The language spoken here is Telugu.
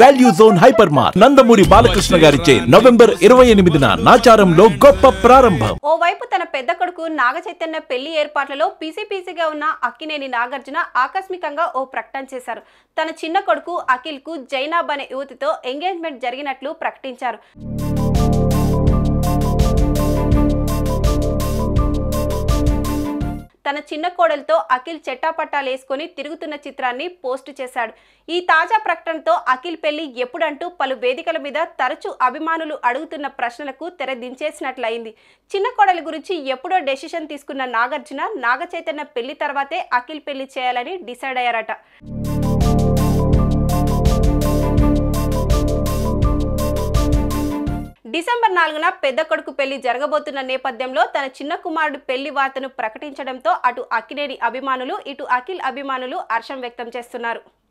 value zone hyper mart Nandamuri Balakrishna గారిచే నవంబర్ ఇరవై ఎనిమిదిన నాచారంలో గొప్ప ప్రారంభం ఓవైపు తన పెద్ద కొడుకు నాగ చైతన్య పెళ్లి ఏర్పాట్లలో పీసీపీసీగా ఉన్న అక్కినేని నాగార్జున ఆకస్మికంగా ఓ ప్రకటన చేశారు తన చిన్న కొడుకు అఖిల్ కు జైనాబ్ అనే యువతితో ఎంగేజ్మెంట్ జరిగినట్లు ప్రకటించారు తన చిన్న కోడలతో అఖిల్ చెట్టాపట్టాలు వేసుకొని తిరుగుతున్న చిత్రాన్ని పోస్ట్ చేశాడు ఈ తాజా ప్రకటనతో అఖిల్ పెళ్లి ఎప్పుడంటూ పలు వేదికల మీద తరచూ అభిమానులు అడుగుతున్న ప్రశ్నలకు తెర దించేసినట్లయింది చిన్న కోడలి గురించి ఎప్పుడో డెసిషన్ తీసుకున్న నాగార్జున నాగ చైతన్య పెళ్లి తర్వాతే అఖిల్ పెళ్లి చేయాలని డిసైడ్ అయ్యారట డిసెంబర్ నాలుగున పెద్ద కొడుకు పెళ్లి జరగబోతున్న నేపథ్యంలో తన చిన్న కుమారుడు పెళ్లి వార్తను ప్రకటించడంతో అటు అక్కినేని అభిమానులు ఇటు అఖిల్ అభిమానులు హర్షం వ్యక్తం చేస్తున్నారు